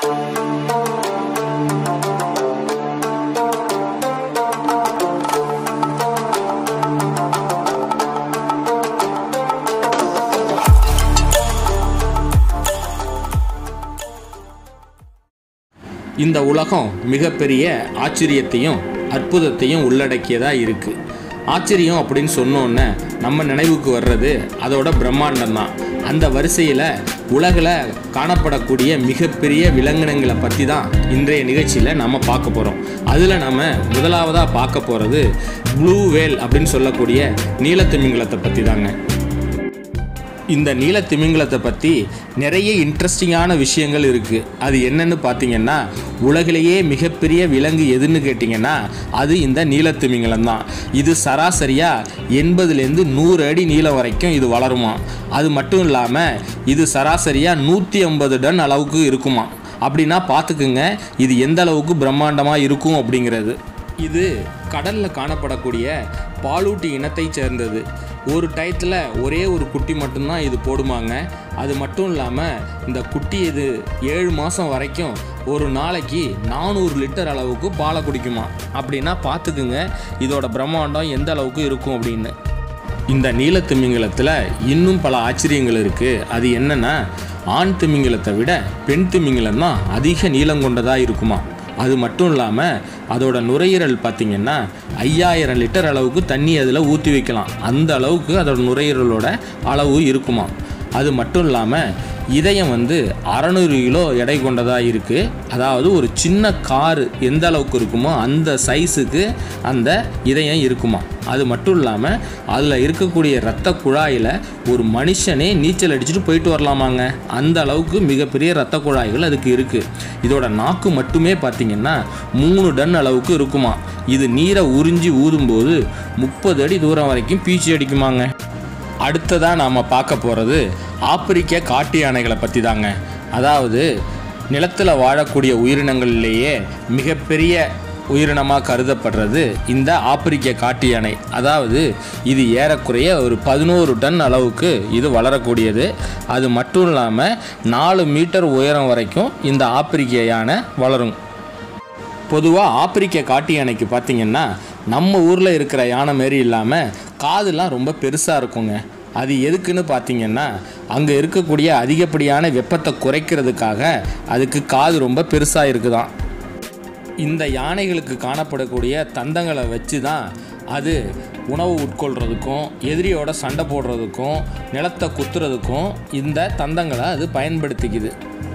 இந்த உலகம் மிகப்பெரிய ஆச்சரியத்தையும் அற்புதத்தையும் உள்ளடக்கியதாக இருக்குது ஆச்சரியம் அப்படின்னு சொன்னோன்னே நம்ம நினைவுக்கு வர்றது அதோட பிரம்மாண்டம் தான் அந்த வரிசையில் உலகில் காணப்படக்கூடிய மிகப்பெரிய விலங்கினங்களை பற்றி தான் இன்றைய நிகழ்ச்சியில் நம்ம பார்க்க போகிறோம் அதில் நம்ம முதலாவதாக பார்க்க போகிறது ப்ளூ வேல் அப்படின்னு சொல்லக்கூடிய நீலத்திமிங்கலத்தை பற்றி தாங்க இந்த நீல திமிங்கலத்தை பற்றி நிறைய இன்ட்ரெஸ்டிங்கான விஷயங்கள் இருக்குது அது என்னன்னு பார்த்தீங்கன்னா உலகிலேயே மிகப்பெரிய விலங்கு எதுன்னு கேட்டிங்கன்னா அது இந்த நீல திமிங்கலம் தான் இது சராசரியாக எண்பதுலேருந்து நூறு அடி நீளம் வரைக்கும் இது வளருமா அது மட்டும் இல்லாமல் இது சராசரியாக நூற்றி ஐம்பது டன் அளவுக்கு இருக்குமா அப்படின்னா பார்த்துக்குங்க இது எந்த அளவுக்கு பிரம்மாண்டமாக இருக்கும் அப்படிங்கிறது இது கடலில் காணப்படக்கூடிய பாலூட்டி இனத்தைச் சேர்ந்தது ஒரு டயத்தில் ஒரே ஒரு குட்டி மட்டும்தான் இது போடுமாங்க அது மட்டும் இல்லாமல் இந்த குட்டி இது ஏழு மாதம் வரைக்கும் ஒரு நாளைக்கு நானூறு லிட்டர் அளவுக்கு பாலை குடிக்குமா அப்படின்னா பார்த்துக்குங்க இதோட பிரம்மாண்டம் எந்த அளவுக்கு இருக்கும் அப்படின்னு இந்த நீல திமிங்கலத்தில் இன்னும் பல ஆச்சரியங்கள் இருக்குது அது என்னென்னா ஆண் திமிங்கலத்தை விட பெண் திமிங்கலம் தான் அதிக நீளம் கொண்டதாக இருக்குமா அது மட்டும் இல்லாமல் அதோட நுரையீரல் பார்த்திங்கன்னா ஐயாயிரம் லிட்டர் அளவுக்கு தண்ணி அதில் ஊற்றி வைக்கலாம் அந்த அளவுக்கு அதோட நுரையீரலோட அளவு இருக்குமா அது மட்டும் இல்லாமல் இதயம் வந்து அறநூறு கிலோ எடை கொண்டதாக இருக்குது அதாவது ஒரு சின்ன காரு எந்த அளவுக்கு இருக்குமோ அந்த சைஸுக்கு அந்த இதயம் இருக்குமா அது மட்டும் இல்லாமல் அதில் இருக்கக்கூடிய இரத்த குழாயில் ஒரு மனுஷனே நீச்சல் அடிச்சுட்டு போயிட்டு வரலாமாங்க அந்த அளவுக்கு மிகப்பெரிய இரத்த குழாய்கள் அதுக்கு இருக்குது இதோட நாக்கு மட்டுமே பார்த்திங்கன்னா மூணு டன் அளவுக்கு இருக்குமா இது நீரை உறிஞ்சி ஊதும்போது முப்பது அடி தூரம் வரைக்கும் பீச்சி அடிக்குமாங்க அடுத்ததாக நாம் பார்க்க போகிறது ஆப்பிரிக்க காட்டு யானைகளை பற்றி தாங்க அதாவது நிலத்தில் வாழக்கூடிய உயிரினங்களிலேயே மிகப்பெரிய உயிரினமாக கருதப்படுறது இந்த ஆப்பிரிக்க காட்டு யானை அதாவது இது ஏறக்குறைய ஒரு பதினோரு டன் அளவுக்கு இது வளரக்கூடியது அது மட்டும் இல்லாமல் நாலு மீட்டர் உயரம் வரைக்கும் இந்த ஆப்பிரிக்க யானை வளரும் பொதுவாக ஆப்பிரிக்க காட்டு யானைக்கு பார்த்திங்கன்னா நம்ம ஊரில் இருக்கிற யானை மாரி இல்லாமல் காதுலாம் ரொம்ப பெருசாக இருக்குங்க அது எதுக்குன்னு பார்த்தீங்கன்னா அங்கே இருக்கக்கூடிய அதிகப்படியான வெப்பத்தை குறைக்கிறதுக்காக அதுக்கு காது ரொம்ப பெருசாக இருக்குதாம் இந்த யானைகளுக்கு காணப்படக்கூடிய தந்தங்களை வச்சு தான் அது உணவு உட்கொள்கிறதுக்கும் எதிரியோட சண்டை போடுறதுக்கும் நிலத்தை குத்துறதுக்கும் இந்த தந்தங்களை அது பயன்படுத்திக்குது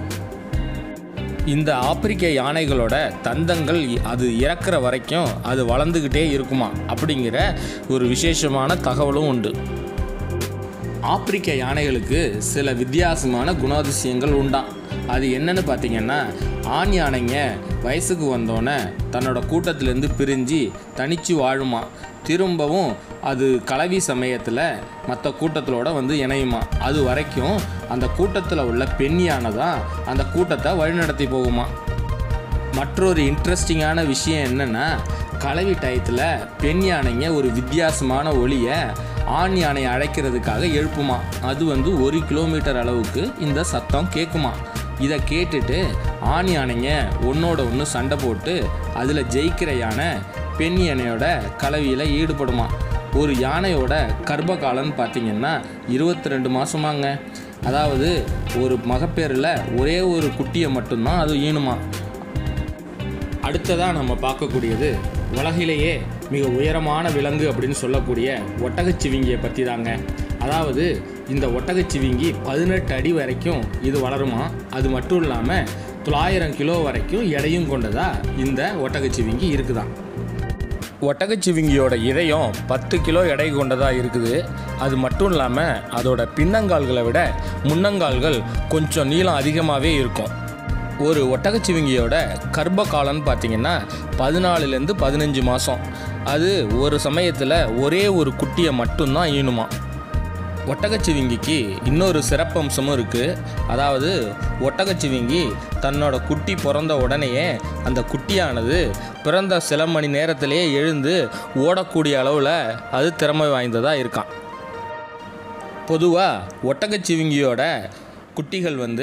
இந்த ஆப்பிரிக்க யானைகளோட தந்தங்கள் இ- அது இறக்குற வரைக்கும் அது வளர்ந்துக்கிட்டே இருக்குமா அப்படிங்கிற ஒரு விசேஷமான தகவலும் உண்டு ஆப்பிரிக்க யானைகளுக்கு சில வித்தியாசமான குணாதிசயங்கள் உண்டாம் அது என்னன்னு பார்த்தீங்கன்னா ஆண் யானைங்க வயசுக்கு வந்தோடனே தன்னோட கூட்டத்திலேருந்து பிரிஞ்சு தனிச்சு வாழுமா திரும்பவும் அது கலவி சமயத்தில் மற்ற கூட்டத்திலோட வந்து இணையுமா அது வரைக்கும் அந்த கூட்டத்தில் உள்ள பெண் யானை தான் அந்த கூட்டத்தை வழிநடத்தி போகுமா மற்றொரு இன்ட்ரெஸ்டிங்கான விஷயம் என்னென்னா கலவி டயத்தில் பெண் யானைங்க ஒரு வித்தியாசமான ஒளியை ஆண் யானையை அழைக்கிறதுக்காக எழுப்புமா அது வந்து ஒரு கிலோமீட்டர் அளவுக்கு இந்த சத்தம் கேட்குமா இதை கேட்டுட்டு ஆண் யானைங்க ஒன்றோட ஒன்று சண்டை போட்டு அதில் ஜெயிக்கிற யானை பெண் யானையோட கலவியில் ஈடுபடுமா ஒரு யானையோட கர்ப்ப காலம்னு பார்த்தீங்கன்னா இருபத்தி ரெண்டு மாதமாங்க அதாவது ஒரு மகப்பேறில் ஒரே ஒரு குட்டியை மட்டும்தான் அது ஈனுமா அடுத்ததாக நம்ம பார்க்கக்கூடியது உலகிலேயே மிக உயரமான விலங்கு அப்படின்னு சொல்லக்கூடிய ஒட்டகச்சிவிங்கியை பற்றி தாங்க அதாவது இந்த ஒட்டகச்சிவிங்கி பதினெட்டு அடி வரைக்கும் இது வளருமா அது மட்டும் இல்லாமல் தொள்ளாயிரம் கிலோ வரைக்கும் எடையும் கொண்டதா இந்த ஒட்டகச்சிவிங்கி இருக்குதாம் ஒட்டகச்சிவிங்கியோட இதயம் பத்து கிலோ எடை கொண்டதாக இருக்குது அது மட்டும் இல்லாமல் அதோட பின்னங்கால்களை விட முன்னங்கால்கள் கொஞ்சம் நீளம் அதிகமாகவே இருக்கும் ஒரு ஒட்டகச்சிவிங்கியோட கர்ப்ப காலம்னு பார்த்தீங்கன்னா பதினாலுலேருந்து பதினஞ்சு மாதம் அது ஒரு சமயத்தில் ஒரே ஒரு குட்டியை மட்டும்தான் ஈனுமா ஒட்டகச்சிவிங்கிக்கு இன்னொரு சிறப்பம்சமும் இருக்குது அதாவது ஒட்டகச்சிவிங்கி தன்னோட குட்டி பிறந்த உடனேயே அந்த குட்டியானது பிறந்த சில மணி நேரத்திலேயே எழுந்து ஓடக்கூடிய அளவில் அது திறமை வாய்ந்ததாக இருக்கான் பொதுவாக ஒட்டகச்சிவிங்கியோட குட்டிகள் வந்து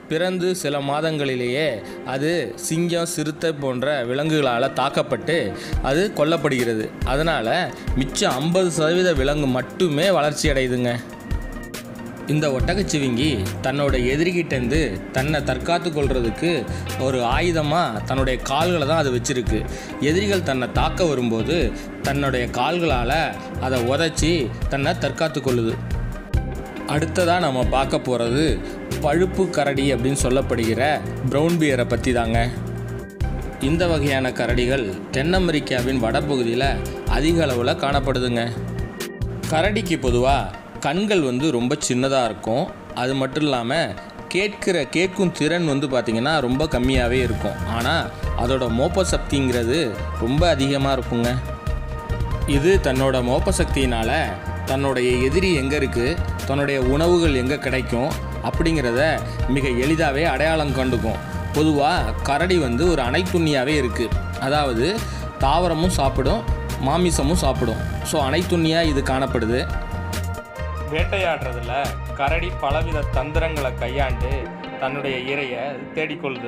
பிறந்து சில மாதங்களிலேயே அது சிங்கம் சிறுத்தை போன்ற விலங்குகளால் தாக்கப்பட்டு அது கொல்லப்படுகிறது அதனால் மிச்சம் ஐம்பது சதவீத விலங்கு மட்டுமே வளர்ச்சி அடையுதுங்க இந்த ஒட்டகச்சிவிங்கி தன்னோட எதிரிகிட்டேருந்து தன்னை தற்காத்து கொள்றதுக்கு ஒரு ஆயுதமாக தன்னுடைய கால்களை தான் அது வச்சிருக்கு எதிரிகள் தன்னை தாக்க வரும்போது தன்னுடைய கால்களால் அதை உதச்சி தன்னை தற்காத்து கொள்ளுது அடுத்ததாக நம்ம பார்க்க போகிறது பழுப்பு கரடி அப்படின்னு சொல்லப்படுகிற ப்ரௌன் பியரை பற்றி தாங்க இந்த வகையான கரடிகள் தென் அமெரிக்காவின் வடபகுதியில் அதிக அளவில் காணப்படுதுங்க கரடிக்கு பொதுவாக கண்கள் வந்து ரொம்ப சின்னதாக இருக்கும் அது மட்டும் இல்லாமல் கேட்கிற கேட்கும் திறன் வந்து பார்த்திங்கன்னா ரொம்ப கம்மியாகவே இருக்கும் ஆனால் அதோட மோப்ப சக்திங்கிறது ரொம்ப அதிகமாக இருக்குங்க இது தன்னோட மோப்ப சக்தியினால் தன்னுடைய எதிரி எங்கே இருக்குது தன்னுடைய உணவுகள் எங்கே கிடைக்கும் அப்படிங்கிறத மிக எளிதாகவே அடையாளம் கண்டுக்கும் பொதுவாக கரடி வந்து ஒரு அனைத்துண்ணியாகவே இருக்குது அதாவது தாவரமும் சாப்பிடும் மாமிசமும் சாப்பிடும் ஸோ அனைத்துண்ணியாக இது காணப்படுது வேட்டையாடுறதுல கரடி பலவித தந்திரங்களை கையாண்டு தன்னுடைய இரையை தேடிக்கொள்ளுது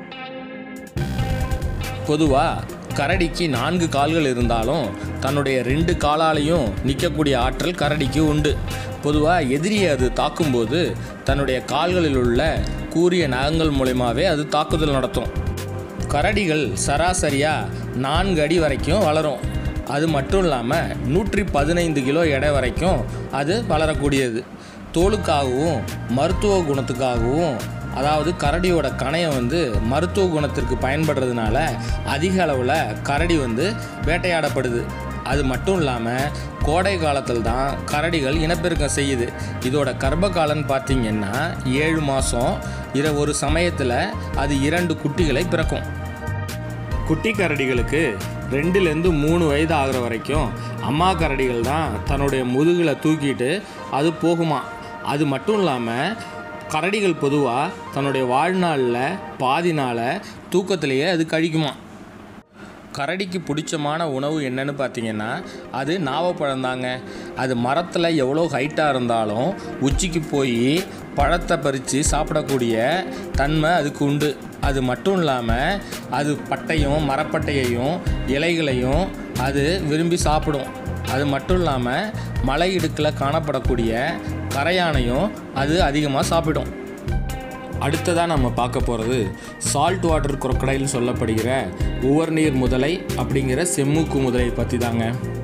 பொதுவாக கரடிக்கு நான்கு கால்கள் இருந்தாலும் தன்னுடைய ரெண்டு காலாலையும் நிற்கக்கூடிய ஆற்றல் கரடிக்கு உண்டு பொதுவாக எதிரியை அது தாக்கும்போது தன்னுடைய கால்களில் உள்ள கூரிய நகங்கள் மூலயமாவே அது தாக்குதல் நடத்தும் கரடிகள் சராசரியாக நான்கு அடி வரைக்கும் வளரும் அது மட்டும் இல்லாமல் நூற்றி பதினைந்து கிலோ எடை வரைக்கும் அது வளரக்கூடியது தோலுக்காகவும் மருத்துவ குணத்துக்காகவும் அதாவது கரடியோட கணையம் வந்து மருத்துவ குணத்திற்கு பயன்படுறதுனால அதிக அளவில் கரடி வந்து வேட்டையாடப்படுது அது மட்டும் இல்லாமல் கோடை காலத்தில் தான் கரடிகள் இனப்பெருக்கம் செய்யுது இதோட கர்ப்ப காலம்னு பார்த்தீங்கன்னா ஏழு மாதம் இர ஒரு சமயத்தில் அது இரண்டு குட்டிகளை பிறக்கும் குட்டி கரடிகளுக்கு ரெண்டுலேருந்து மூணு வயது ஆகிற வரைக்கும் அம்மா கரடிகள் தான் தன்னுடைய முதுகில் தூக்கிட்டு அது போகுமா அது மட்டும் இல்லாமல் கரடிகள் பொதுவாக தன்னுடைய வாழ்நாளில் பாதி நாளை தூக்கத்திலேயே அது கழிக்குமா கரடிக்கு பிடிச்சமான உணவு என்னன்னு பார்த்தீங்கன்னா அது நாவப்பழம் தாங்க அது மரத்தில் எவ்வளோ ஹைட்டாக இருந்தாலும் உச்சிக்கு போய் பழத்தை பறித்து சாப்பிடக்கூடிய தன்மை அதுக்கு உண்டு அது மட்டும் இல்லாமல் அது பட்டையும் மரப்பட்டையையும் இலைகளையும் அது விரும்பி சாப்பிடும் அது மட்டும் இல்லாமல் மலை இடுக்கில் காணப்படக்கூடிய கரையானையும் அது அதிகமாக சாப்பிடும் அடுத்ததாக நம்ம பார்க்க போகிறது சால்ட் வாட்டர் crocodile சொல்லப்படுகிற உவர்நீர் முதலை அப்படிங்கிற செம்மூக்கு முதலை பற்றி தாங்க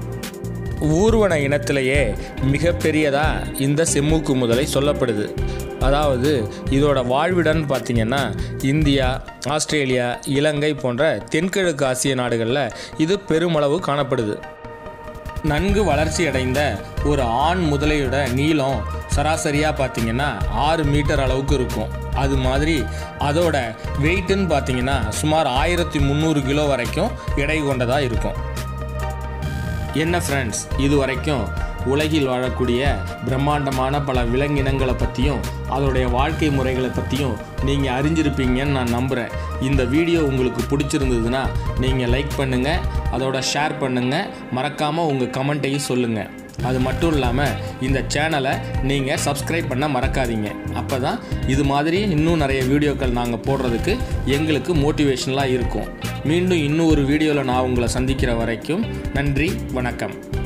ஊர்வன இனத்திலேயே மிகப்பெரியதாக இந்த செம்மூக்கு முதலை சொல்லப்படுது அதாவது இதோட வாழ்விடம்னு பார்த்தீங்கன்னா இந்தியா ஆஸ்திரேலியா இலங்கை போன்ற தென்கிழக்கு ஆசிய நாடுகளில் இது பெருமளவு காணப்படுது நன்கு வளர்ச்சி அடைந்த ஒரு ஆண் முதலையோட நீளம் சராசரியாக பார்த்தீங்கன்னா ஆறு மீட்டர் அளவுக்கு இருக்கும் அது மாதிரி அதோட வெயிட்டுன்னு பார்த்தீங்கன்னா சுமார் ஆயிரத்தி முந்நூறு கிலோ வரைக்கும் எடை கொண்டதாக இருக்கும் என்ன ஃப்ரெண்ட்ஸ் இது வரைக்கும் உலகில் வாழக்கூடிய பிரம்மாண்டமான பல விலங்கினங்களை பற்றியும் அதோடைய வாழ்க்கை முறைகளை பற்றியும் நீங்கள் அறிஞ்சிருப்பீங்கன்னு நான் நம்புகிறேன் இந்த வீடியோ உங்களுக்கு பிடிச்சிருந்ததுன்னா நீங்கள் லைக் பண்ணுங்கள் அதோட ஷேர் பண்ணுங்கள் மறக்காமல் உங்கள் கமெண்ட்டையும் சொல்லுங்கள் அது மட்டும் இல்லாமல் இந்த சேனலை நீங்கள் சப்ஸ்கிரைப் பண்ண மறக்காதீங்க அப்போ தான் இது மாதிரி இன்னும் நிறைய வீடியோக்கள் நாங்கள் போடுறதுக்கு எங்களுக்கு மோட்டிவேஷனலாக இருக்கும் மீண்டும் இன்னும் ஒரு வீடியோவில் நான் உங்களை சந்திக்கிற வரைக்கும் நன்றி வணக்கம்